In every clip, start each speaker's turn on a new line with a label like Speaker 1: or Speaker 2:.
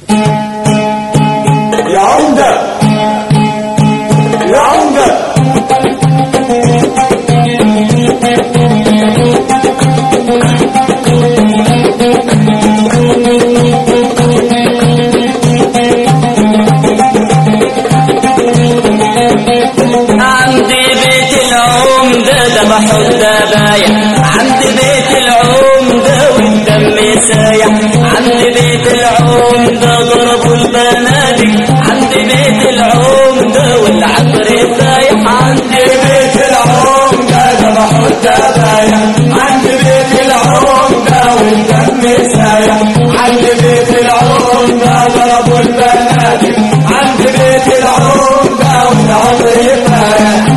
Speaker 1: يا عمدة يا عمدة
Speaker 2: عندي بيت العمدة ذبح الذبايح عندي بيت العمدة والدم سايح عندي بيت العمدة ضربوا البنادق عندي بيت العمدة والعطر سايح عندي
Speaker 1: بيت العمدة ذبحوا الذبايح عند بيت العمدة والدم سايح عند بيت العمدة ضربوا البنادق عند بيت العمدة والعطر فايح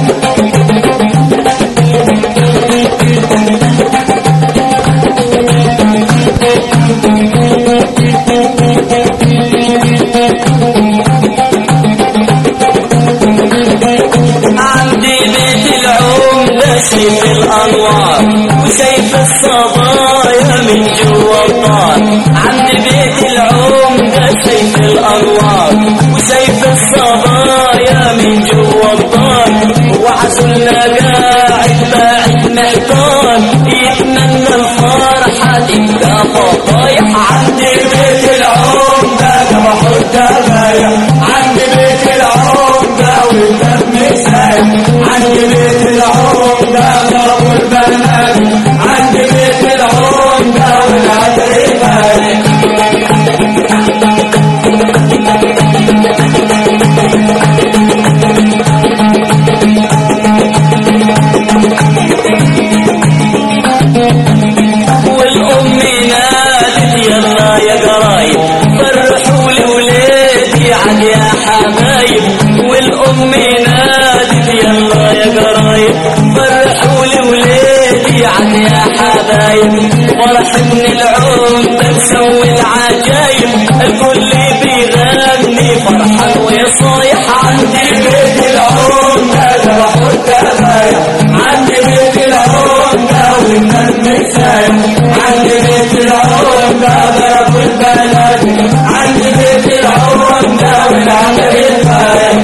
Speaker 2: عندي بيت العمدة سيف الأنوار وسيف الصبايا من جوا الدار عندي بيت العمدة سيف الأنوار وسيف الصبايا من جوا الدار وعسلنا قاعد باعد محتار يتمنى الفرحة تبقى فضايح عندي
Speaker 1: بيت العمدة ذبحوا الذبايح عند بيت العمدة والدم سايح عند بيت العمدة ضربوا البنادق عند بيت العمدة والعطر فايح
Speaker 2: والأم نادت يلا يا قرايب فرحوا لولادي عاد يا حبايب والأم نادت يلا يا قرايب فرحوا لولادي عاد يا حبايب فرح من العمدة مسوي العجايب الكل بيغني فرحان ويصايح عندي
Speaker 1: بيت العمدة ذبحوا الذبايح عند بيت العمدة والدم سايح عند بيت العمدة ضربوا البنادق عند بيت العمدة والعطر فايح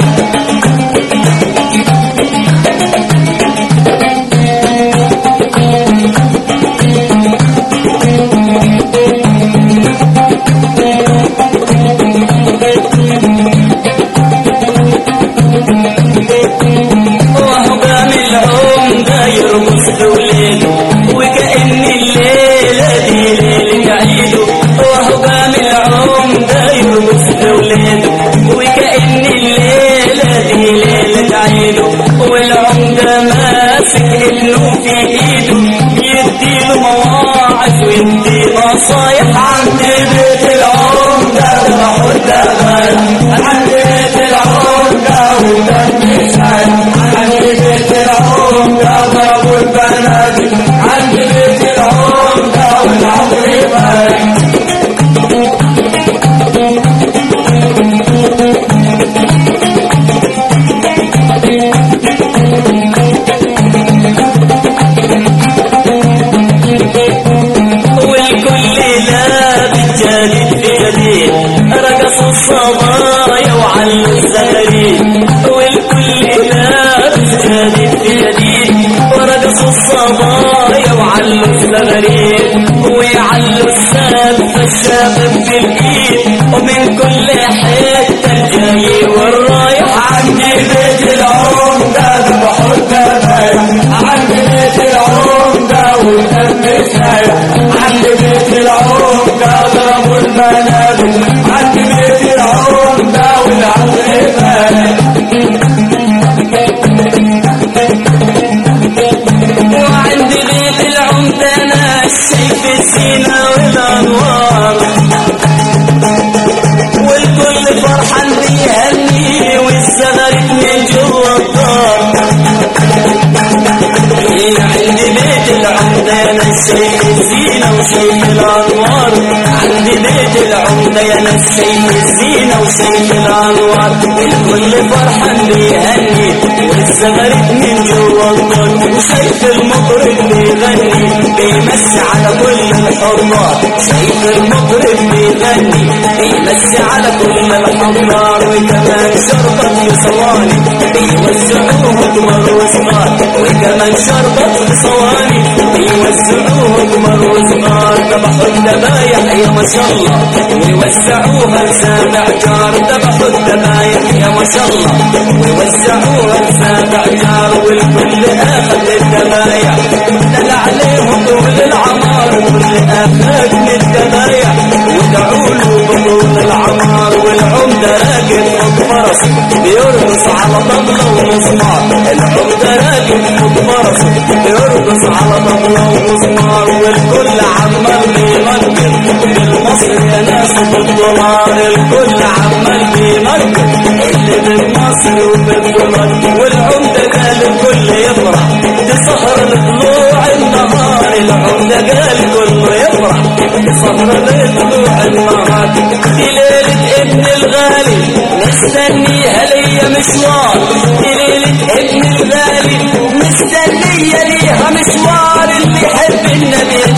Speaker 2: وهو قام العمدة يرقص دولين وكأن الليلة دي ليلة عيده وهو قام العمدة يرقص دولين وكأن الليلة دي ليلة عيده والعمدة ماسك ابنه في ايده يديله مواعظ ويدي نصايح عند
Speaker 1: بيت العمدة ذبحوا الذبايح عند بيت العمدة والدم سايح عند بيت العمدة ضربوا البنادق عند بيت العمدة والعطر فايح
Speaker 2: والكل لابس جديد في جديد رقصوا الصبايا وعلوا الزغاريد والكل لابس جديد في جديد ورقصوا الصبايا وعلوا الزغاريد ويعلوا السقف الشباب بالايد ومن كل حته الجاي والرايح
Speaker 1: عند بيت العمدة ذبحوا الذبايح عند بيت العمدة والدم سايح عند بيت العمدة ضربوا البنادق عند بيت العمدة والعطر فايح
Speaker 2: وعند بيت العمدة ناس شايف الزينة والأنوار والكل فرحان بيهني والزغرت من جوا الدار عند بيت العمدة ناس شايف الزينة وشايف الأنوار عند بيت العمدة يا ناس شايف الزينة وشايف الأنوار الكل فرحان بيهني والزغرت من جوا الدار وشايف المطرب بيغني بيمسي على كل الحضار شايف المطرب بيغني مسي على كل الحمار وكمان شربت بصواني بيوزعوه قمر وصغار وكمان شربت بصواني بيوزعوه قمر وصغار ذبحوا الذبايح يا ما شاء الله ويوزعوها لسابع جار ذبحوا الذبايح يا ما شاء الله ويوزعوها لسابع جار والكل اخذ الذبايح دل عليهم طول العمار والكل اخذ من الذبايح ودعوا له بطول العمار والعمدة راكب فوق فرس بيرقص على طبلة ومسمار العمدة راكب فوق فرس بيرقص على طبلة ومسمار والكل عمال بيمركب بالمصر يا ناس بالدولار الكل عمال بيمركب اللي بالمصر وبالدولار والعمدة قال الكل يفرح دي سهر لطلوع النهار العمدة قال كله يفرح دي سهر لطلوع النهار دي ليلة ابن الغالي مستنيها ليا مشوار دي ليلة ابن الغالي مستنية ليها مشوار اللي يحب النبي